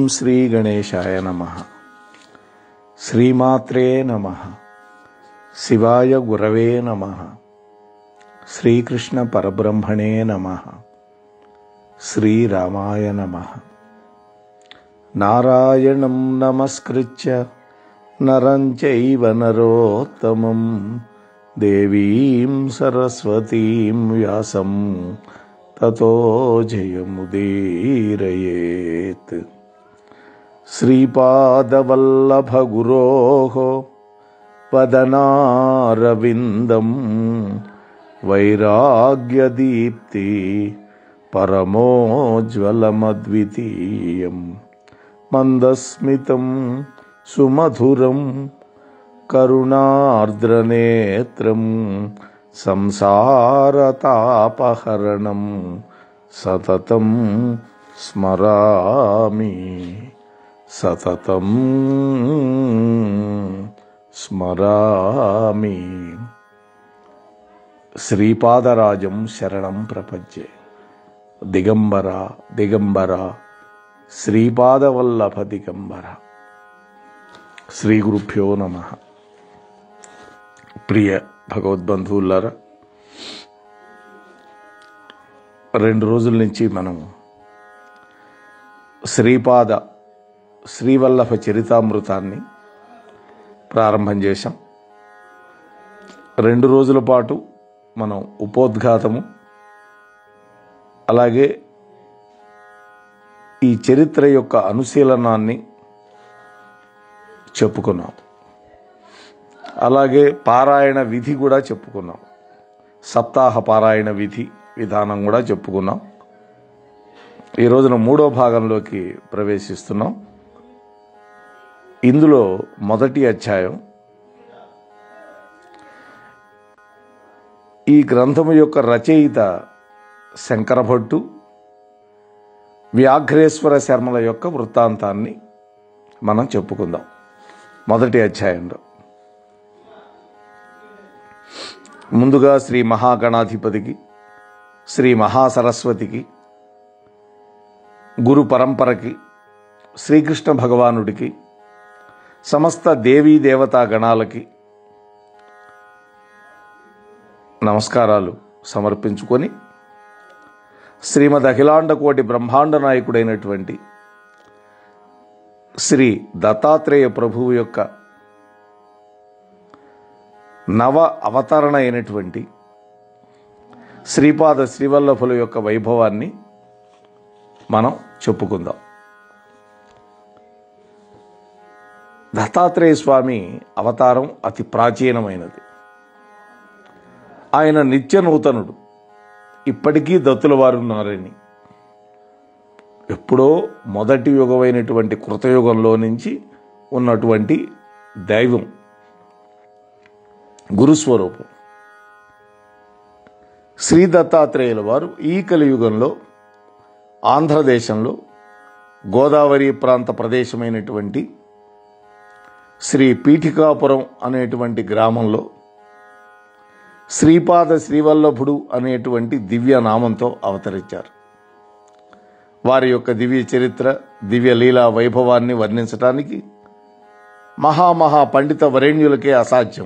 ఓం శ్రీ గణేశాయ నమ శ్రీమాత్రే నమ శివాయ గురవే నమ శ్రీకృష్ణ పరబ్రహ్మణే నమ శ్రీరామాయ నమ నారాయణం నమస్కృత్య నరం చైవ నరోత్తమం దేవీం సరస్వతీం వ్యాసం తతో జయముదీరయేత్ శ్రీపాదవల్లభగురోः వదనారవిन्दం వైరాగ్యదీప్తి పరమోజ్వలమద్వితీయం మందస్మితం సుమధురం కరుణార్ద్రనేత్రం సంసారతాపహరణం సతతం స్మరామి సతతం స్మరామి శ్రీపాదరాజం శరణం ప్రపంచే దిగంబర దిగంబర శ్రీపాదవల్లభ దిగంబర శ్రీ గురుభ్యో నమ ప్రియ భగవద్బంధువులారా రెండు రోజుల నుంచి మనం శ్రీపాద శ్రీవల్లభ చరితామృతాన్ని ప్రారంభం చేశాం రెండు రోజుల పాటు మనం ఉపోద్ఘాతము అలాగే ఈ చరిత్ర యొక్క అనుశీలనాన్ని చెప్పుకున్నాం అలాగే పారాయణ విధి కూడా చెప్పుకున్నాం సప్తాహ పారాయణ విధి విధానం కూడా చెప్పుకున్నాం ఈ రోజున మూడో భాగంలోకి ప్రవేశిస్తున్నాం ఇందులో మొదటి అధ్యాయం ఈ గ్రంథము యొక్క రచయిత శంకరభట్టు వ్యాఘ్రేశ్వర శర్మల యొక్క వృత్తాంతాన్ని మనం చెప్పుకుందాం మొదటి అధ్యాయంలో ముందుగా శ్రీ మహాగణాధిపతికి శ్రీ మహాసరస్వతికి గురు పరంపరకి శ్రీకృష్ణ భగవానుడికి సమస్త దేవీ దేవతా గణాలకి నమస్కారాలు సమర్పించుకొని శ్రీమద్ అఖిలాండ కోటి బ్రహ్మాండ నాయకుడైనటువంటి శ్రీ దత్తాత్రేయ ప్రభువు యొక్క నవ అవతరణ అయినటువంటి శ్రీపాద శ్రీవల్లభుల యొక్క వైభవాన్ని మనం చెప్పుకుందాం దత్తాత్రేయ స్వామి అవతారం అతి ప్రాచీనమైనది ఆయన నిత్య నూతనుడు ఇప్పటికీ దత్తుల వారు ఉన్నారని ఎప్పుడో మొదటి యుగమైనటువంటి కృతయుగంలో నుంచి ఉన్నటువంటి దైవం గురుస్వరూపం శ్రీ దత్తాత్రేయుల వారు ఈ కలియుగంలో ఆంధ్రదేశంలో గోదావరి ప్రాంత ప్రదేశమైనటువంటి శ్రీ పీఠికాపురం అనేటువంటి గ్రామంలో శ్రీపాద శ్రీవల్లభుడు అనేటువంటి దివ్య నామంతో అవతరించారు వారి యొక్క దివ్య చరిత్ర దివ్య లీలా వైభవాన్ని వర్ణించటానికి మహామహా పండిత వరేణ్యులకే అసాధ్యం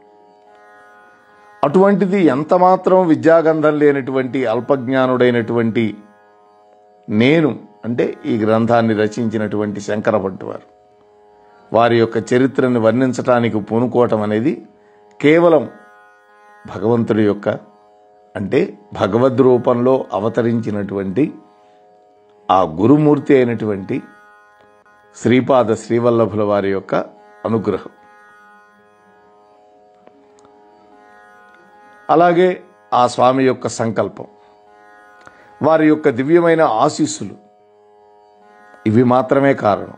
అటువంటిది ఎంతమాత్రం విద్యాగంధం లేనటువంటి అల్పజ్ఞానుడైనటువంటి నేను అంటే ఈ గ్రంథాన్ని రచించినటువంటి శంకరభట్టు వారు వారి యొక్క చరిత్రను వర్ణించటానికి పూనుకోవటం అనేది కేవలం భగవంతుడి యొక్క అంటే భగవద్ రూపంలో అవతరించినటువంటి ఆ గురుమూర్తి అయినటువంటి శ్రీపాద శ్రీవల్లభుల వారి యొక్క అనుగ్రహం అలాగే ఆ స్వామి యొక్క సంకల్పం వారి యొక్క దివ్యమైన ఆశీస్సులు ఇవి మాత్రమే కారణం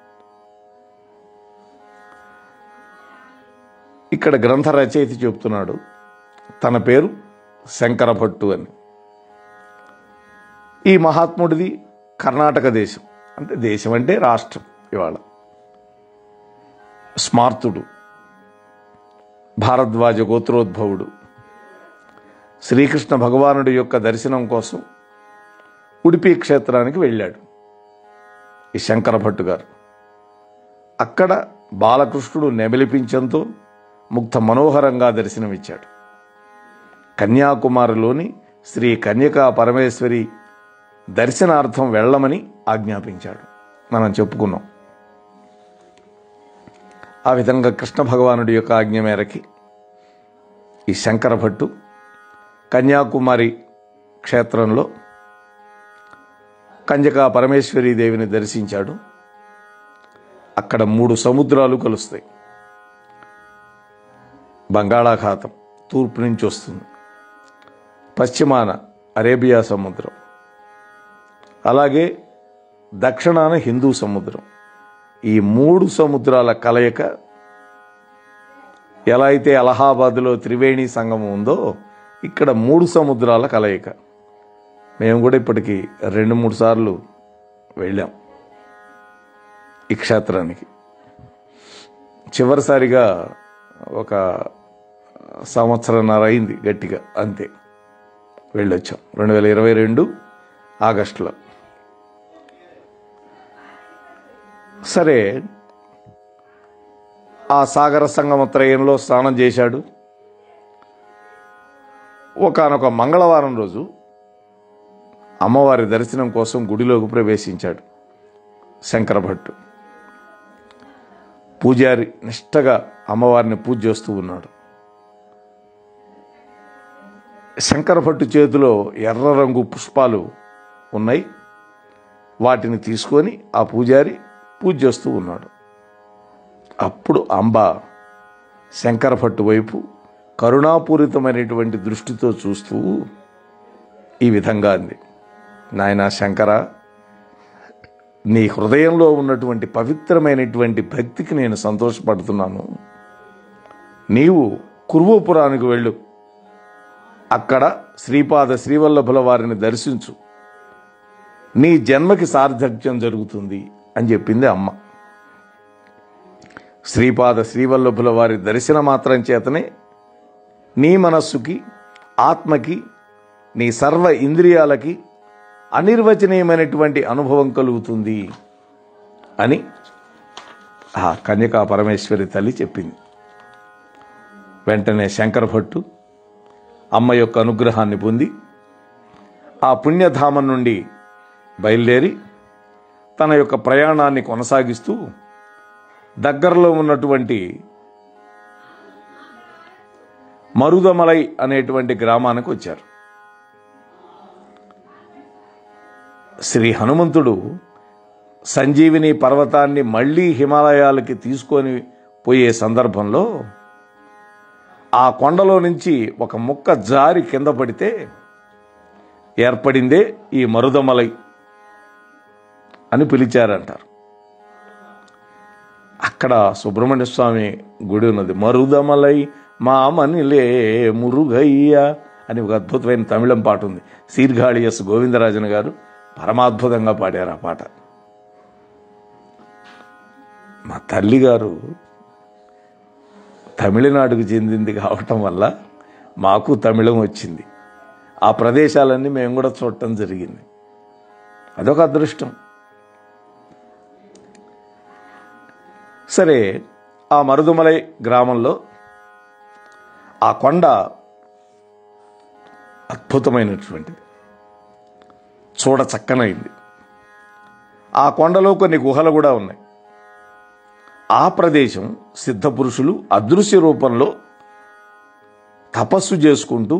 ఇక్కడ గ్రంథ రచయిత చెప్తున్నాడు తన పేరు శంకరభట్టు అని ఈ మహాత్ముడిది కర్ణాటక దేశం అంటే దేశం అంటే రాష్ట్రం ఇవాళ స్మార్తుడు భారద్వాజ గోత్రోద్భవుడు శ్రీకృష్ణ భగవానుడి యొక్క దర్శనం కోసం ఉడిపి క్షేత్రానికి వెళ్ళాడు ఈ శంకర భట్టు గారు అక్కడ బాలకృష్ణుడు నెమిలిపించంతో ముక్త మనోహరంగా దర్శనమిచ్చాడు కన్యాకుమారిలోని శ్రీ కన్యకా పరమేశ్వరి దర్శనార్థం వెళ్ళమని ఆజ్ఞాపించాడు మనం చెప్పుకున్నాం ఆ విధంగా కృష్ణ భగవానుడి యొక్క ఆజ్ఞ మేరకి ఈ శంకర భట్టు కన్యాకుమారి క్షేత్రంలో కంజకా పరమేశ్వరీ దేవిని దర్శించాడు అక్కడ మూడు సముద్రాలు కలుస్తాయి బంగాళాఖాతం తూర్పు నుంచి వస్తుంది పశ్చిమాన అరేబియా సముద్రం అలాగే దక్షిణాన హిందూ సముద్రం ఈ మూడు సముద్రాల కలయిక ఎలా అయితే అలహాబాద్లో త్రివేణి సంగమం ఉందో ఇక్కడ మూడు సముద్రాల కలయిక మేము కూడా ఇప్పటికి రెండు మూడు సార్లు వెళ్ళాం ఈ క్షేత్రానికి చివరిసారిగా ఒక సంవత్సరంన్నర అయింది గట్టిగా అంతే వెళ్ళొచ్చాం రెండు వేల ఇరవై రెండు ఆగస్టులో సరే ఆ సాగర సంగమ త్రయంలో స్నానం చేశాడు ఒకనొక మంగళవారం రోజు అమ్మవారి దర్శనం కోసం గుడిలోకి ప్రవేశించాడు శంకర భట్టు పూజారి నిష్టగా అమ్మవారిని పూజ చేస్తూ ఉన్నాడు శంకర భట్టు చేతిలో ఎర్ర రంగు పుష్పాలు ఉన్నాయి వాటిని తీసుకొని ఆ పూజారి పూజ చేస్తూ ఉన్నాడు అప్పుడు అంబ శంకర భట్టు వైపు కరుణాపూరితమైనటువంటి దృష్టితో చూస్తూ ఈ విధంగా అంది నాయన శంకర నీ హృదయంలో ఉన్నటువంటి పవిత్రమైనటువంటి భక్తికి నేను సంతోషపడుతున్నాను నీవు కురువపురానికి వెళ్ళు అక్కడ శ్రీపాద శ్రీవల్లభుల వారిని దర్శించు నీ జన్మకి సార్థక్యం జరుగుతుంది అని చెప్పింది అమ్మ శ్రీపాద శ్రీవల్లభుల వారి దర్శన మాత్రం చేతనే నీ మనస్సుకి ఆత్మకి నీ సర్వ ఇంద్రియాలకి అనిర్వచనీయమైనటువంటి అనుభవం కలుగుతుంది అని ఆ కన్యకా పరమేశ్వరి తల్లి చెప్పింది వెంటనే శంకర భట్టు అమ్మ యొక్క అనుగ్రహాన్ని పొంది ఆ పుణ్యధామం నుండి బయలుదేరి తన యొక్క ప్రయాణాన్ని కొనసాగిస్తూ దగ్గరలో ఉన్నటువంటి మరుదమలై అనేటువంటి గ్రామానికి వచ్చారు శ్రీ హనుమంతుడు సంజీవిని పర్వతాన్ని మళ్ళీ హిమాలయాలకి తీసుకొని పోయే సందర్భంలో ఆ కొండలో నుంచి ఒక ముక్క జారి కింద పడితే ఏర్పడిందే ఈ మరుదమలై అని పిలిచారంటారు అక్కడ సుబ్రహ్మణ్య స్వామి గుడి ఉన్నది మరుదమలై మామనిలే మురుగయ్య అని ఒక అద్భుతమైన తమిళం పాట ఉంది సీర్ఘాళి ఎస్ గోవిందరాజన్ గారు పరమాద్భుతంగా పాడారు ఆ పాట మా తల్లి గారు తమిళనాడుకు చెందింది కావటం వల్ల మాకు తమిళం వచ్చింది ఆ ప్రదేశాలన్నీ మేము కూడా చూడటం జరిగింది అదొక అదృష్టం సరే ఆ మరుదుమలై గ్రామంలో ఆ కొండ అద్భుతమైనటువంటిది చూడ చక్కనైంది ఆ కొండలో కొన్ని గుహలు కూడా ఉన్నాయి ఆ ప్రదేశం సిద్ధపురుషులు అదృశ్య రూపంలో తపస్సు చేసుకుంటూ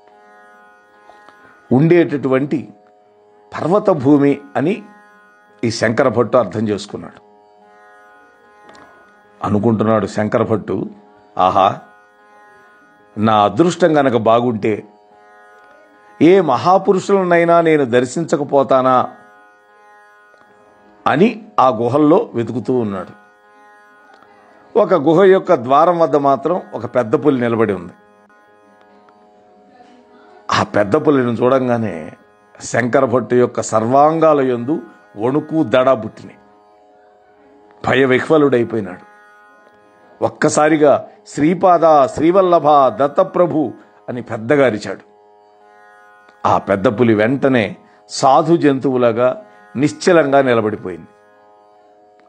ఉండేటటువంటి పర్వత భూమి అని ఈ శంకర భట్టు అర్థం చేసుకున్నాడు అనుకుంటున్నాడు శంకర భట్టు ఆహా నా అదృష్టం గనక బాగుంటే ఏ మహాపురుషులనైనా నేను దర్శించకపోతానా అని ఆ గుహల్లో వెతుకుతూ ఉన్నాడు ఒక గుహ యొక్క ద్వారం వద్ద మాత్రం ఒక పెద్ద పులి నిలబడి ఉంది ఆ పెద్ద పులిని చూడంగానే శంకర భట్టు యొక్క సర్వాంగాల యందు వణుకు దడ బుట్టినాయి భయ విహ్వలుడైపోయినాడు ఒక్కసారిగా శ్రీపాద శ్రీవల్లభ దత్తప్రభు అని పెద్దగా అరిచాడు ఆ పెద్ద పులి వెంటనే సాధు జంతువులాగా నిశ్చలంగా నిలబడిపోయింది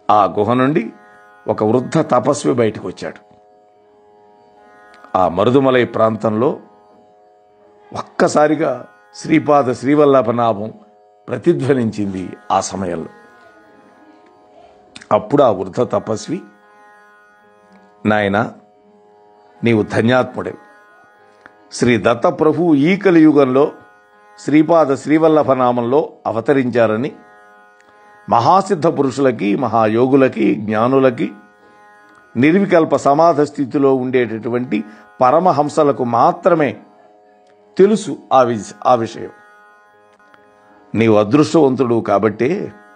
ఆ గుహ నుండి ఒక వృద్ధ తపస్వి బయటకు వచ్చాడు ఆ మరుదుమలై ప్రాంతంలో ఒక్కసారిగా శ్రీపాద శ్రీవల్లభనాభం ప్రతిధ్వనించింది ఆ సమయంలో అప్పుడు ఆ వృద్ధ తపస్వి నాయన నీవు ధన్యాత్ముడే శ్రీ దత్తప్రభు ఈ కలియుగంలో శ్రీపాద శ్రీవల్లభనామంలో అవతరించారని మహాసిద్ధ పురుషులకి మహాయోగులకి జ్ఞానులకి నిర్వికల్ప సమాధ స్థితిలో ఉండేటటువంటి పరమహంసలకు మాత్రమే తెలుసు ఆ విష- ఆ విషయం నీవు అదృష్టవంతుడు కాబట్టే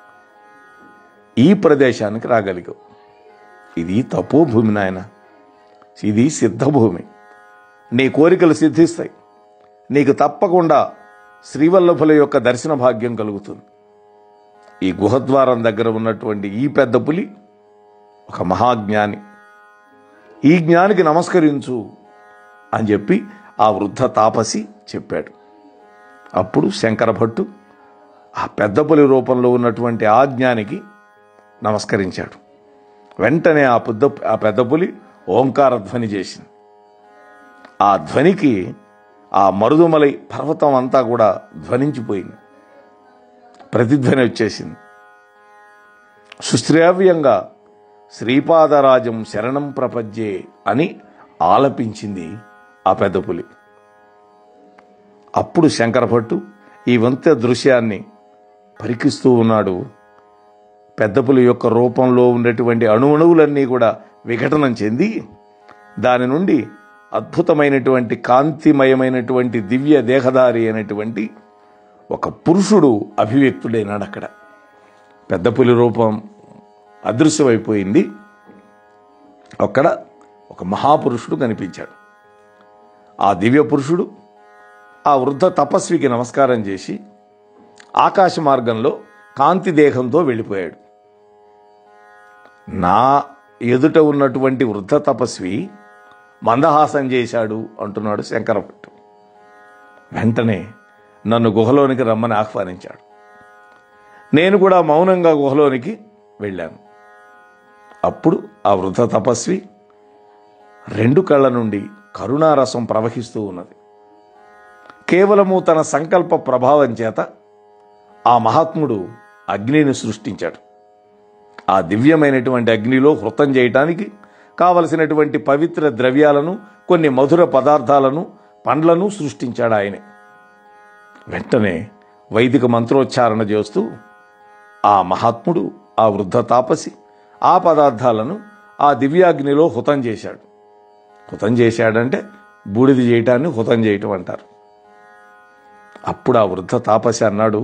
ఈ ప్రదేశానికి రాగలిగావు ఇది తపోభూమి నాయన ఇది సిద్ధభూమి నీ కోరికలు సిద్ధిస్తాయి నీకు తప్పకుండా శ్రీవల్లభుల యొక్క దర్శన భాగ్యం కలుగుతుంది ఈ గుహద్వారం దగ్గర ఉన్నటువంటి ఈ పెద్ద పులి ఒక మహాజ్ఞాని ఈ జ్ఞానికి నమస్కరించు అని చెప్పి ఆ వృద్ధ తాపసి చెప్పాడు అప్పుడు శంకర భట్టు ఆ పెద్ద పులి రూపంలో ఉన్నటువంటి ఆ జ్ఞానికి నమస్కరించాడు వెంటనే ఆ పెద్ద ఆ పెద్ద పులి ఓంకార ధ్వని చేసింది ఆ ధ్వనికి ఆ మరుదుమలై పర్వతం అంతా కూడా ధ్వనించిపోయింది ప్రతిధ్వని వచ్చేసింది సుశ్రావ్యంగా శ్రీపాదరాజం శరణం ప్రపంచే అని ఆలపించింది ఆ పెద్ద పులి అప్పుడు శంకరభట్టు ఈ వంత దృశ్యాన్ని పరికిస్తూ ఉన్నాడు పెద్ద పులి యొక్క రూపంలో ఉన్నటువంటి అణువణువులన్నీ కూడా విఘటనం చెంది దాని నుండి అద్భుతమైనటువంటి కాంతిమయమైనటువంటి దివ్య దేహదారి అయినటువంటి ఒక పురుషుడు అభివ్యక్తుడైనాడు అక్కడ పెద్ద పులి రూపం అదృశ్యమైపోయింది అక్కడ ఒక మహాపురుషుడు కనిపించాడు ఆ దివ్య పురుషుడు ఆ వృద్ధ తపస్వికి నమస్కారం చేసి ఆకాశ మార్గంలో కాంతి దేహంతో వెళ్ళిపోయాడు నా ఎదుట ఉన్నటువంటి వృద్ధ తపస్వి మందహాసం చేశాడు అంటున్నాడు శంకరభట్టు వెంటనే నన్ను గుహలోనికి రమ్మని ఆహ్వానించాడు నేను కూడా మౌనంగా గుహలోనికి వెళ్ళాను అప్పుడు ఆ వృద్ధ తపస్వి రెండు కళ్ళ నుండి కరుణారసం ప్రవహిస్తూ ఉన్నది కేవలము తన సంకల్ప ప్రభావం చేత ఆ మహాత్ముడు అగ్నిని సృష్టించాడు ఆ దివ్యమైనటువంటి అగ్నిలో హృతం చేయటానికి కావలసినటువంటి పవిత్ర ద్రవ్యాలను కొన్ని మధుర పదార్థాలను పండ్లను సృష్టించాడు ఆయనే వెంటనే వైదిక మంత్రోచ్చారణ చేస్తూ ఆ మహాత్ముడు ఆ వృద్ధ తాపసి ఆ పదార్థాలను ఆ దివ్యాగ్నిలో హుతం చేశాడు హుతం చేశాడంటే బూడిద చేయటాన్ని హుతం చేయటం అంటారు అప్పుడు ఆ వృద్ధ తాపసి అన్నాడు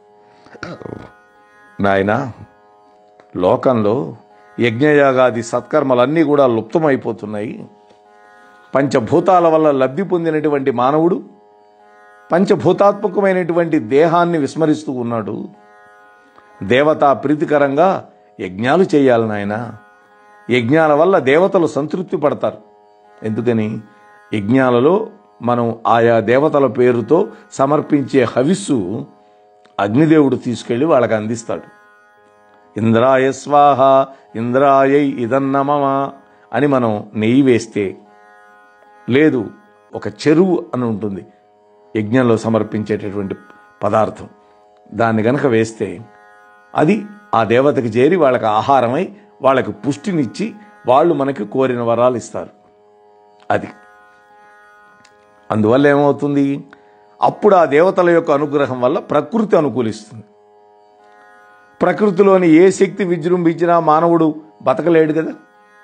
నాయనా లోకంలో యజ్ఞయాగాది సత్కర్మలన్నీ కూడా లుప్తమైపోతున్నాయి పంచభూతాల వల్ల లబ్ధి పొందినటువంటి మానవుడు పంచభూతాత్మకమైనటువంటి దేహాన్ని విస్మరిస్తూ ఉన్నాడు దేవతా ప్రీతికరంగా యజ్ఞాలు చేయాలి నాయన యజ్ఞాల వల్ల దేవతలు సంతృప్తి పడతారు ఎందుకని యజ్ఞాలలో మనం ఆయా దేవతల పేరుతో సమర్పించే హవిస్సు అగ్నిదేవుడు తీసుకెళ్లి వాళ్ళకి అందిస్తాడు ఇంద్రాయ స్వాహ ఇంద్రాయై ఇదన్నమమ అని మనం నెయ్యి వేస్తే లేదు ఒక చెరువు అని ఉంటుంది యజ్ఞంలో సమర్పించేటటువంటి పదార్థం దాన్ని గనక వేస్తే అది ఆ దేవతకి చేరి వాళ్ళకి ఆహారమై వాళ్ళకి పుష్టినిచ్చి వాళ్ళు మనకి కోరిన వరాలు ఇస్తారు అది అందువల్ల ఏమవుతుంది అప్పుడు ఆ దేవతల యొక్క అనుగ్రహం వల్ల ప్రకృతి అనుకూలిస్తుంది ప్రకృతిలోని ఏ శక్తి విజృంభించినా మానవుడు బతకలేడు కదా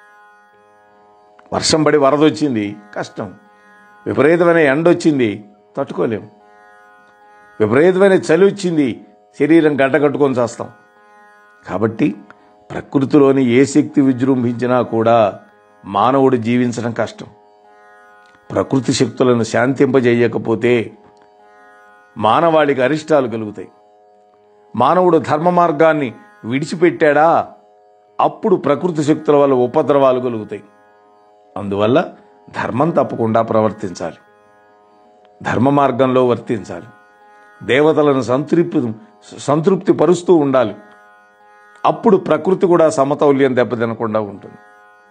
వర్షం పడి వరద వచ్చింది కష్టం విపరీతమైన ఎండ వచ్చింది తట్టుకోలేం విపరీతమైన చలి వచ్చింది శరీరం గడ్డ కట్టుకొని చేస్తాం కాబట్టి ప్రకృతిలోని ఏ శక్తి విజృంభించినా కూడా మానవుడు జీవించడం కష్టం ప్రకృతి శక్తులను శాంతింపజేయకపోతే మానవాళికి అరిష్టాలు కలుగుతాయి మానవుడు ధర్మ మార్గాన్ని విడిచిపెట్టాడా అప్పుడు ప్రకృతి శక్తుల వల్ల ఉపద్రవాలు కలుగుతాయి అందువల్ల ధర్మం తప్పకుండా ప్రవర్తించాలి ధర్మ మార్గంలో వర్తించాలి దేవతలను సంతృప్తి సంతృప్తి పరుస్తూ ఉండాలి అప్పుడు ప్రకృతి కూడా సమతౌల్యం దెబ్బతినకుండా ఉంటుంది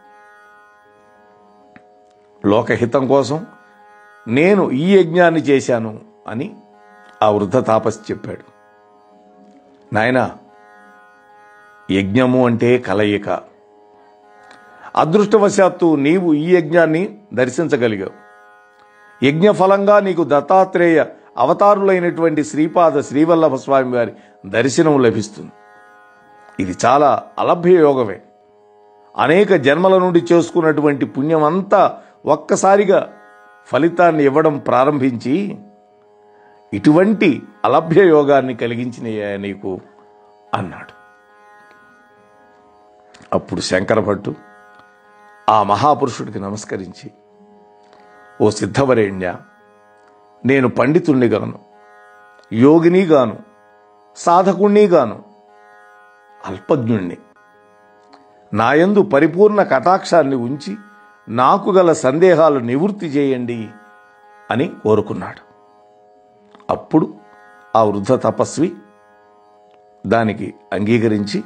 లోకహితం కోసం నేను ఈ యజ్ఞాన్ని చేశాను అని ఆ వృద్ధ తాపసి చెప్పాడు నాయనా యజ్ఞము అంటే కలయిక అదృష్టవశాత్తు నీవు ఈ యజ్ఞాన్ని దర్శించగలిగావు యజ్ఞ ఫలంగా నీకు దత్తాత్రేయ అవతారులైనటువంటి శ్రీపాద శ్రీవల్లభ స్వామి వారి దర్శనం లభిస్తుంది ఇది చాలా అలభ్య యోగమే అనేక జన్మల నుండి చేసుకున్నటువంటి పుణ్యం అంతా ఒక్కసారిగా ఫలితాన్ని ఇవ్వడం ప్రారంభించి ఇటువంటి అలభ్య యోగాన్ని కలిగించినయ్యా నీకు అన్నాడు అప్పుడు శంకర భట్టు ఆ మహాపురుషుడికి నమస్కరించి ఓ సిద్ధవరేణ్య నేను పండితుణ్ణి గాను యోగిని గాను సాధకుణ్ణి గాను అల్పజ్ఞుణ్ణి నాయందు పరిపూర్ణ కటాక్షాన్ని ఉంచి నాకు గల సందేహాలు నివృత్తి చేయండి అని కోరుకున్నాడు అప్పుడు ఆ వృద్ధ తపస్వి దానికి అంగీకరించి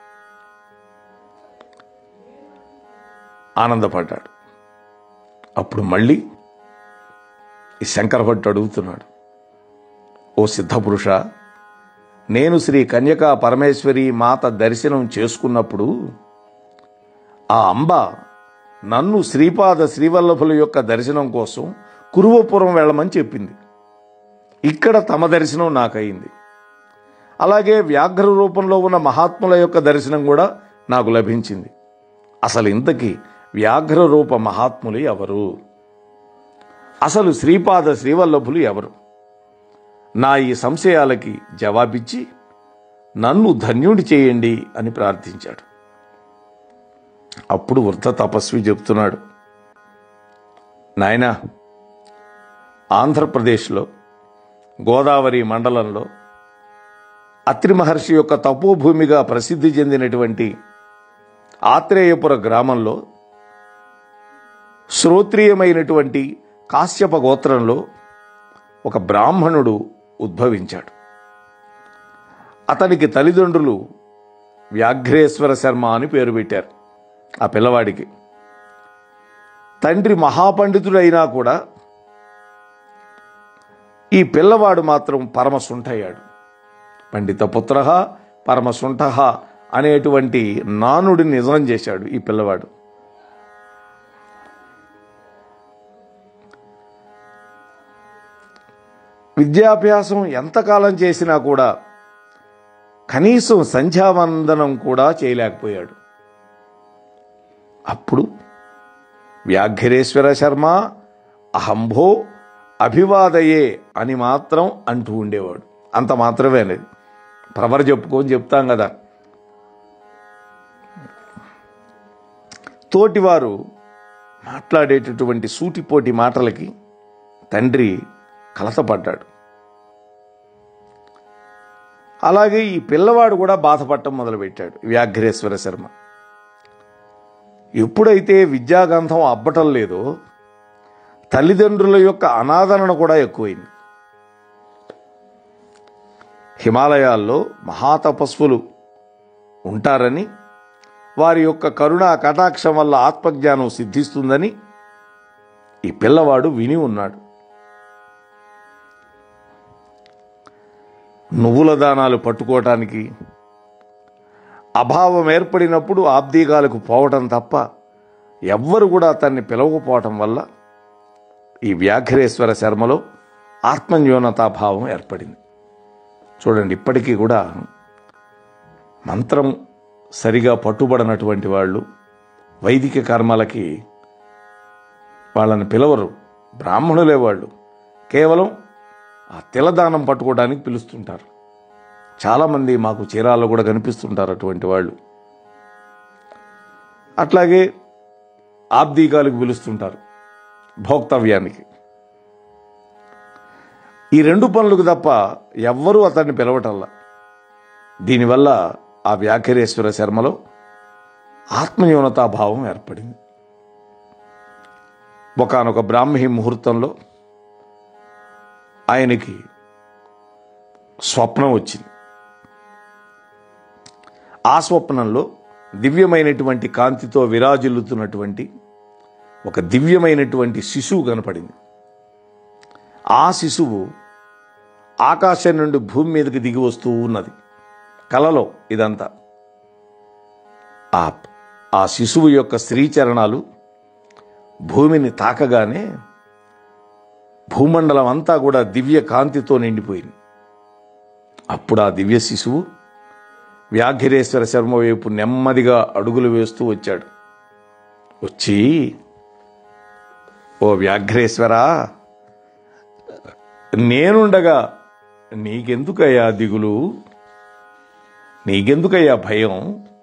ఆనందపడ్డాడు అప్పుడు మళ్ళీ ఈ శంకరభట్టు అడుగుతున్నాడు ఓ సిద్ధపురుష నేను శ్రీ కన్యకా పరమేశ్వరి మాత దర్శనం చేసుకున్నప్పుడు ఆ అంబ నన్ను శ్రీపాద శ్రీవల్లభుల యొక్క దర్శనం కోసం కురువపురం వెళ్ళమని చెప్పింది ఇక్కడ తమ దర్శనం నాకయింది అలాగే వ్యాఘ్ర రూపంలో ఉన్న మహాత్ముల యొక్క దర్శనం కూడా నాకు లభించింది అసలు ఇంతకీ వ్యాఘ్ర రూప మహాత్ములు ఎవరు అసలు శ్రీపాద శ్రీవల్లభులు ఎవరు నా ఈ సంశయాలకి జవాబిచ్చి నన్ను ధన్యుడి చేయండి అని ప్రార్థించాడు అప్పుడు వృద్ధ తపస్వి చెప్తున్నాడు నాయనా ఆంధ్రప్రదేశ్లో గోదావరి మండలంలో అత్రి మహర్షి యొక్క తపోభూమిగా ప్రసిద్ధి చెందినటువంటి ఆత్రేయపుర గ్రామంలో శ్రోత్రియమైనటువంటి కాశ్యప గోత్రంలో ఒక బ్రాహ్మణుడు ఉద్భవించాడు అతనికి తల్లిదండ్రులు వ్యాఘ్రేశ్వర శర్మ అని పేరు పెట్టారు ఆ పిల్లవాడికి తండ్రి మహాపండితుడైనా కూడా ఈ పిల్లవాడు మాత్రం పరమసుంఠయ్యాడు పండిత పుత్ర పరమసుంఠ అనేటువంటి నానుడిని నిజం చేశాడు ఈ పిల్లవాడు విద్యాభ్యాసం ఎంతకాలం చేసినా కూడా కనీసం సంధ్యావందనం కూడా చేయలేకపోయాడు అప్పుడు వ్యాఘ్రేశ్వర శర్మ అహంభో అభివాదయే అని మాత్రం అంటూ ఉండేవాడు అంత మాత్రమే అనేది ప్రవర్ చెప్పుకొని చెప్తాం కదా తోటివారు మాట్లాడేటటువంటి సూటిపోటి మాటలకి తండ్రి కలతపడ్డాడు అలాగే ఈ పిల్లవాడు కూడా బాధపడటం మొదలుపెట్టాడు వ్యాఘ్రేశ్వర శర్మ ఎప్పుడైతే విద్యాగంధం అబ్బటం లేదో తల్లిదండ్రుల యొక్క అనాదరణ కూడా ఎక్కువైంది హిమాలయాల్లో మహాతపస్సులు ఉంటారని వారి యొక్క కరుణా కటాక్షం వల్ల ఆత్మజ్ఞానం సిద్ధిస్తుందని ఈ పిల్లవాడు విని ఉన్నాడు నువ్వుల దానాలు పట్టుకోవటానికి అభావం ఏర్పడినప్పుడు ఆబ్దీగాలకు పోవటం తప్ప ఎవ్వరు కూడా అతన్ని పిలవకపోవటం వల్ల ఈ వ్యాఘ్రేశ్వర శర్మలో ఆత్మన్యూనతాభావం ఏర్పడింది చూడండి ఇప్పటికీ కూడా మంత్రం సరిగా పట్టుబడనటువంటి వాళ్ళు వైదిక కర్మలకి వాళ్ళని పిలవరు బ్రాహ్మణులే వాళ్ళు కేవలం ఆ తిలదానం పట్టుకోవడానికి పిలుస్తుంటారు చాలామంది మాకు చీరాల్లో కూడా కనిపిస్తుంటారు అటువంటి వాళ్ళు అట్లాగే ఆబ్దీకాలకు పిలుస్తుంటారు భోక్తవ్యానికి ఈ రెండు పనులకు తప్ప ఎవ్వరూ అతన్ని పిలవటల్లా దీనివల్ల ఆ వ్యాఘ్రేశ్వర శర్మలో ఆత్మన్యూనతాభావం ఏర్పడింది ఒకనొక బ్రాహ్మీ ముహూర్తంలో ఆయనకి స్వప్నం వచ్చింది ఆ స్వప్నంలో దివ్యమైనటువంటి కాంతితో విరాజిల్లుతున్నటువంటి ఒక దివ్యమైనటువంటి శిశువు కనపడింది ఆ శిశువు ఆకాశం నుండి భూమి మీదకి దిగి వస్తూ ఉన్నది కలలో ఇదంతా ఆ ఆ శిశువు యొక్క స్త్రీచరణాలు భూమిని తాకగానే భూమండలం అంతా కూడా దివ్య కాంతితో నిండిపోయింది అప్పుడు ఆ దివ్య శిశువు వ్యాఘ్రేశ్వర శర్మ వైపు నెమ్మదిగా అడుగులు వేస్తూ వచ్చాడు వచ్చి ఓ వ్యాఘ్రేశ్వరా నేనుండగా నీకెందుకయ్యా దిగులు నీకెందుకయ్యా భయం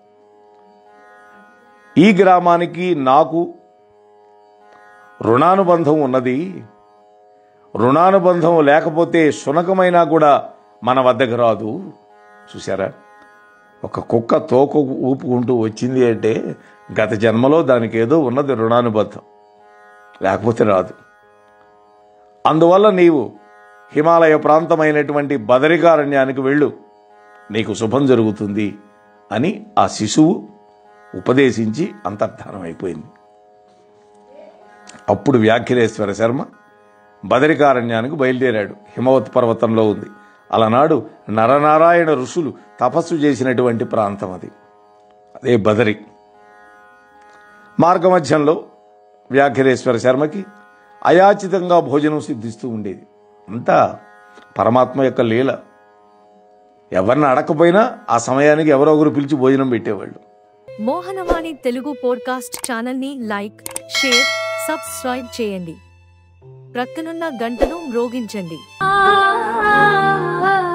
ఈ గ్రామానికి నాకు రుణానుబంధం ఉన్నది రుణానుబంధం లేకపోతే శునకమైనా కూడా మన వద్దకు రాదు చూసారా ఒక కుక్క తోక ఊపుకుంటూ వచ్చింది అంటే గత జన్మలో దానికి ఏదో ఉన్నది రుణానుబంధం లేకపోతే రాదు అందువల్ల నీవు హిమాలయ ప్రాంతమైనటువంటి బదరికారణ్యానికి వెళ్ళు నీకు శుభం జరుగుతుంది అని ఆ శిశువు ఉపదేశించి అంతర్ధానం అయిపోయింది అప్పుడు వ్యాఖ్యరేశ్వర శర్మ బదరికారణ్యానికి బయలుదేరాడు హిమవత్ పర్వతంలో ఉంది అలనాడు నరనారాయణ ఋషులు తపస్సు చేసినటువంటి ప్రాంతం అది అదే బదరి మార్గమధ్యంలో వ్యాఖ్యరేశ్వర శర్మకి అయాచితంగా భోజనం సిద్ధిస్తూ ఉండేది అంతా పరమాత్మ యొక్క లీల ఎవరిని అడకపోయినా ఆ సమయానికి ఎవరో ఒకరు పిలిచి భోజనం పెట్టేవాళ్ళు మోహనవాణి తెలుగు పోడ్కాస్ట్ ఛానల్ని లైక్ షేర్ సబ్స్క్రైబ్ చేయండి ప్రక్కనున్న గంటను మ్రోగించండి ah, ah, ah.